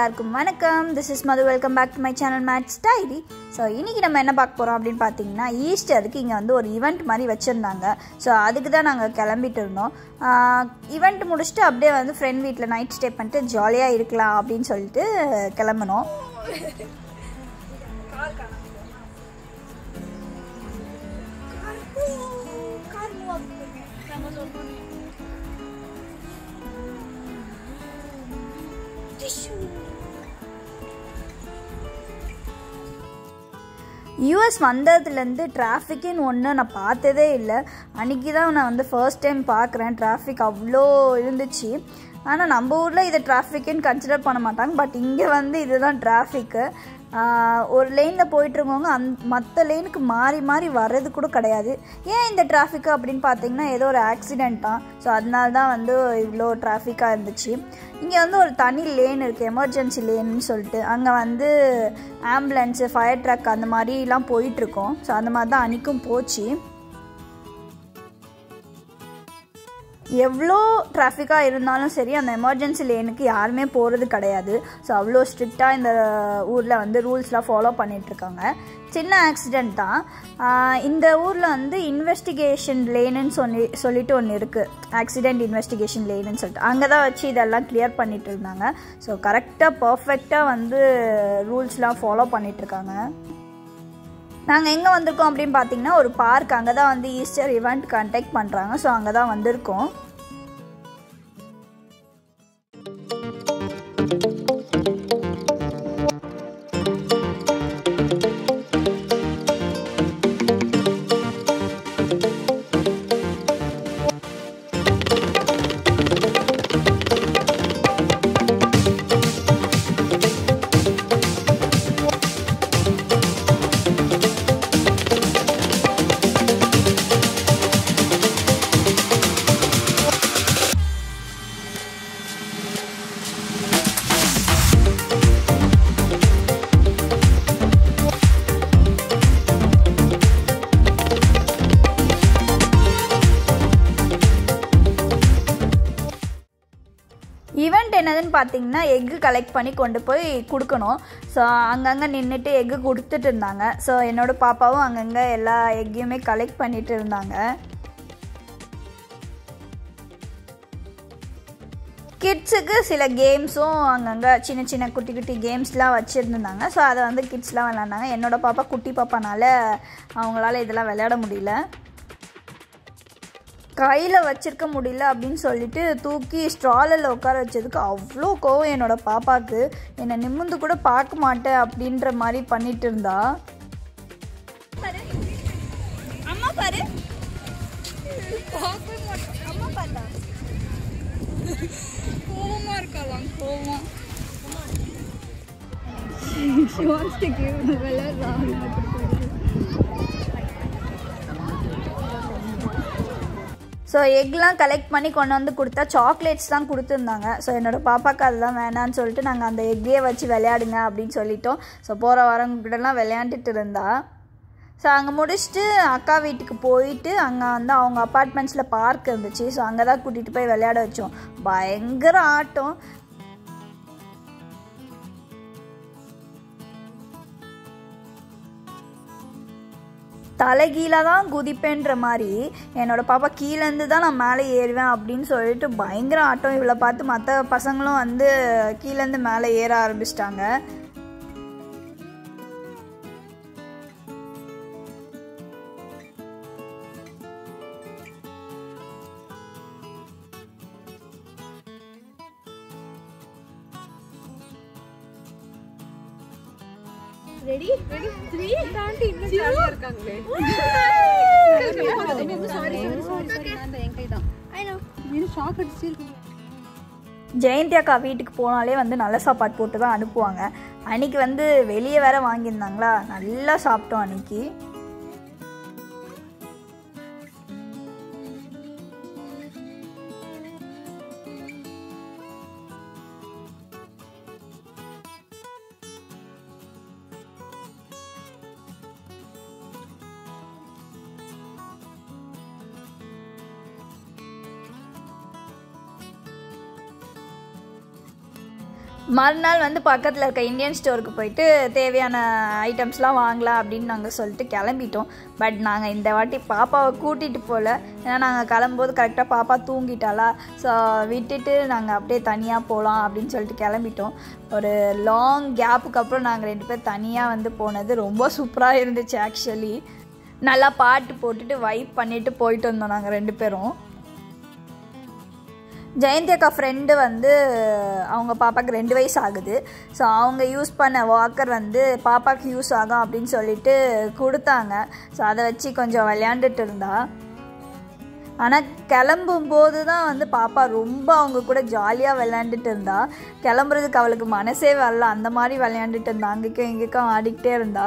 எல்லாருக்கும் வணக்கம் this is Madhu welcome back to my channel match diary so இன்றைக்கி நம்ம என்ன பார்க்க போகிறோம் அப்படின்னு பார்த்தீங்கன்னா ஈஸ்டருக்கு இங்கே வந்து ஒரு ஈவெண்ட் மாதிரி வச்சுருந்தாங்க ஸோ அதுக்கு தான் நாங்கள் கிளம்பிட்டு இருந்தோம் ஈவெண்ட் முடிச்சுட்டு அப்படியே வந்து ஃப்ரெண்ட் வீட்டில் நைட் ஸ்டே பண்ணிட்டு ஜாலியாக இருக்கலாம் அப்படின்னு சொல்லிட்டு கிளம்புனோம் யூஎஸ் வந்ததுலேருந்து டிராஃபிக்குன்னு ஒன்று நான் பார்த்ததே இல்லை அன்றைக்கி தான் நான் வந்து ஃபர்ஸ்ட் டைம் பார்க்குறேன் டிராஃபிக் அவ்வளோ இருந்துச்சு ஆனால் நம்ம ஊரில் இதை டிராஃபிக்குன்னு கன்சிடர் பண்ண மாட்டாங்க பட் இங்கே வந்து இதுதான் டிராஃபிக்கு ஒரு லேனில் போயிட்டுருக்கவங்க அந் மற்ற லேனுக்கு மாறி மாறி வர்றது கூட கிடையாது ஏன் இந்த டிராஃபிக்கு அப்படின்னு பார்த்தீங்கன்னா ஏதோ ஒரு ஆக்சிடெண்ட் தான் ஸோ அதனால தான் வந்து இவ்வளோ டிராஃபிக்காக இருந்துச்சு இங்கே வந்து ஒரு தனி லேன் இருக்குது எமர்ஜென்சி லேன்னு சொல்லிட்டு அங்கே வந்து ஆம்புலன்ஸு ஃபயர் ட்ரக் அந்த மாதிரிலாம் போயிட்டுருக்கோம் ஸோ அந்த மாதிரி தான் அன்றைக்கும் போச்சு எவ்வளோ டிராஃபிக்காக இருந்தாலும் சரி அந்த எமர்ஜென்சி லேனுக்கு யாருமே போகிறது கிடையாது ஸோ அவ்வளோ ஸ்ட்ரிக்டாக இந்த ஊரில் வந்து ரூல்ஸ்லாம் ஃபாலோ பண்ணிகிட்ருக்காங்க சின்ன ஆக்சிடெண்ட் தான் இந்த ஊரில் வந்து இன்வெஸ்டிகேஷன் லேனுன்னு சொல்லி சொல்லிட்டு ஒன்று இருக்குது ஆக்சிடெண்ட் இன்வெஸ்டிகேஷன் லேனுன்னு சொல்லிட்டு அங்கே தான் வச்சு இதெல்லாம் கிளியர் பண்ணிட்டு இருந்தாங்க ஸோ கரெக்டாக பர்ஃபெக்டாக வந்து ரூல்ஸ்லாம் ஃபாலோ பண்ணிகிட்ருக்காங்க நாங்கள் எங்கே வந்திருக்கோம் அப்படின்னு பார்த்தீங்கன்னா ஒரு பார்க் அங்கே தான் வந்து ஈஸ்டர் இவெண்ட் கண்டக்ட் பண்ணுறாங்க ஸோ அங்கே தான் வந்திருக்கோம் ஈவெண்ட் என்னதுன்னு பார்த்தீங்கன்னா எக்கு கலெக்ட் பண்ணி கொண்டு போய் கொடுக்கணும் ஸோ அங்கங்கே நின்றுட்டு எக்கு கொடுத்துட்டு இருந்தாங்க ஸோ என்னோட பாப்பாவும் அங்கங்கே எல்லா எக்கையுமே கலெக்ட் பண்ணிட்டு இருந்தாங்க கிட்ஸுக்கு சில கேம்ஸும் அங்கங்கே சின்ன சின்ன குட்டி குட்டி கேம்ஸ்லாம் வச்சுருந்தாங்க ஸோ அதை வந்து கிட்ஸ்லாம் விளாண்டாங்க என்னோட பாப்பா குட்டி பாப்பானால அவங்களால இதெல்லாம் விளையாட முடியல கையில் வச்சிருக்க முடியல அப்படின்னு சொல்லிட்டு தூக்கி ஸ்ட்ராலில் உட்கார வச்சதுக்கு அவ்வளோ கோவம் என்னோட பாப்பாவுக்கு என்னை நிமிந்து கூட பார்க்க மாட்டேன் அப்படின்ற மாதிரி பண்ணிட்டு இருந்தா அம்மா பாரு அம்மா பார்த்தா கோவமா இருக்கலாம் கோவமா She wants to give so எக்லாம் கலெக்ட் பண்ணி கொண்டு வந்து கொடுத்தா சாக்லேட்ஸ் தான் கொடுத்துருந்தாங்க ஸோ என்னோடய பாப்பாவுக்கு அதெல்லாம் வேணான்னு சொல்லிட்டு நாங்கள் அந்த எக்கையே வச்சு விளையாடுங்க அப்படின்னு சொல்லிட்டோம் ஸோ போகிற வரவங்ககிட்டலாம் விளையாண்டுட்டு இருந்தா ஸோ அங்கே முடிச்சுட்டு அக்கா வீட்டுக்கு போயிட்டு அங்கே வந்து அவங்க அப்பார்ட்மெண்ட்ஸில் பார்க் இருந்துச்சு ஸோ அங்கே தான் கூட்டிகிட்டு போய் விளையாட வச்சோம் பயங்கர ஆட்டம் தலைகீழாக தான் குதிப்பேன்ற மாதிரி என்னோடய பாப்பா கீழேருந்து தான் நான் மேலே ஏறுவேன் அப்படின்னு சொல்லிட்டு பயங்கர ஆட்டம் இவளை பார்த்து மற்ற பசங்களும் வந்து கீழேருந்து மேலே ஏற ஆரம்பிச்சிட்டாங்க ரெடி ரெடி த்ரீ தாண்டி இன்னும் ஜாலியா இருக்காங்களே சாரி சாரி சாரி அந்த என் கை தான் ஐ நோ இது ஷாக் அடிச்சு இருக்கு ஜெயந்தி அக்கா வீட்டுக்கு போனாலே வந்து நல்ல சாப்பாடு போட்டு தான் அனுப்புவாங்க அன்னைக்கு வந்து வெளியே வேற வாங்கியிருந்தாங்களா நல்லா சாப்பிட்டோம் அன்னைக்கு மறுநாள் வந்து பக்கத்தில் இருக்க இந்தியன் ஸ்டோருக்கு போயிட்டு தேவையான ஐட்டம்ஸ்லாம் வாங்கலாம் அப்படின்னு நாங்கள் சொல்லிட்டு கிளம்பிட்டோம் பட் நாங்கள் இந்த வாட்டி பாப்பாவை கூட்டிகிட்டு போகல ஏன்னா நாங்கள் கிளம்பும்போது கரெக்டாக பாப்பா தூங்கிட்டாளா ஸோ விட்டுட்டு நாங்கள் அப்படியே தனியாக போகலாம் அப்படின்னு சொல்லிட்டு கிளம்பிட்டோம் ஒரு லாங் கேப்புக்கு அப்புறம் நாங்கள் ரெண்டு பேர் தனியாக வந்து போனது ரொம்ப சூப்பராக இருந்துச்சு ஆக்சுவலி நல்லா பாட்டு போட்டுட்டு வைப் பண்ணிட்டு போயிட்டு வந்தோம் நாங்கள் ரெண்டு பேரும் ஜெயந்தி அக்கா ஃப்ரெண்டு வந்து அவங்க பாப்பாவுக்கு ரெண்டு வயசு ஆகுது ஸோ அவங்க யூஸ் பண்ண வாக்கர் வந்து பாப்பாவுக்கு யூஸ் ஆகும் அப்படின்னு சொல்லிட்டு கொடுத்தாங்க ஸோ அதை வச்சு கொஞ்சம் விளையாண்டுட்டு இருந்தா ஆனால் கிளம்பும் போது தான் வந்து பாப்பா ரொம்ப அவங்க கூட ஜாலியாக விளையாண்டுட்டு இருந்தா கிளம்புறதுக்கு அவளுக்கு மனசே வரல அந்த மாதிரி விளையாண்டுட்டு இருந்தா அங்கேக்கும் இங்கேக்கும் ஆடிக்கிட்டே இருந்தா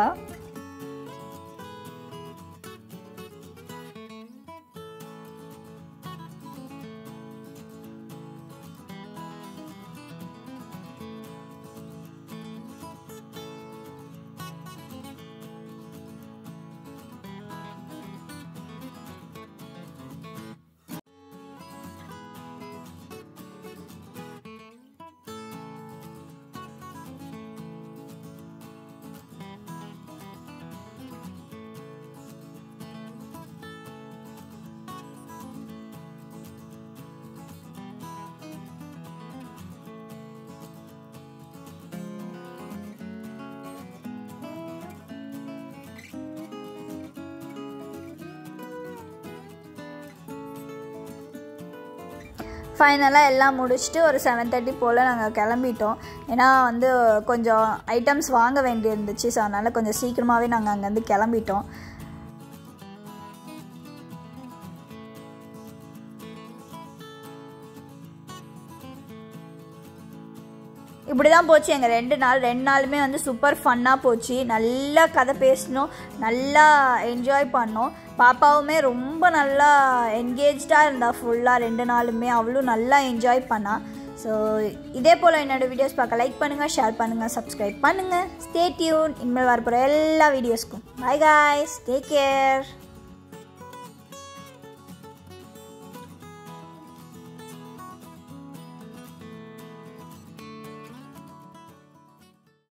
ஃபைனலாக எல்லாம் முடிச்சுட்டு ஒரு செவன் தேர்ட்டி போல் நாங்கள் கிளம்பிட்டோம் ஏன்னா வந்து கொஞ்சம் ஐட்டம்ஸ் வாங்க வேண்டியிருந்துச்சு ஸோ அதனால் கொஞ்சம் சீக்கிரமாகவே நாங்கள் அங்கேருந்து கிளம்பிட்டோம் இப்படி தான் போச்சு எங்கள் ரெண்டு நாள் ரெண்டு நாளுமே வந்து சூப்பர் ஃபன்னாக போச்சு நல்லா கதை பேசினோம் நல்லா என்ஜாய் பண்ணோம் பாப்பாவுமே ரொம்ப நல்லா என்கேஜாக இருந்தா ஃபுல்லாக ரெண்டு நாளுமே அவளும் நல்லா என்ஜாய் பண்ணா ஸோ இதே போல் என்னோடய வீடியோஸ் பார்க்க லைக் பண்ணுங்கள் ஷேர் பண்ணுங்கள் சப்ஸ்கிரைப் பண்ணுங்கள் ஸ்டே டியூன் இனிமேல் வரப்போகிற எல்லா வீடியோஸ்க்கும் பை காய்ஸ் டேக் கேர்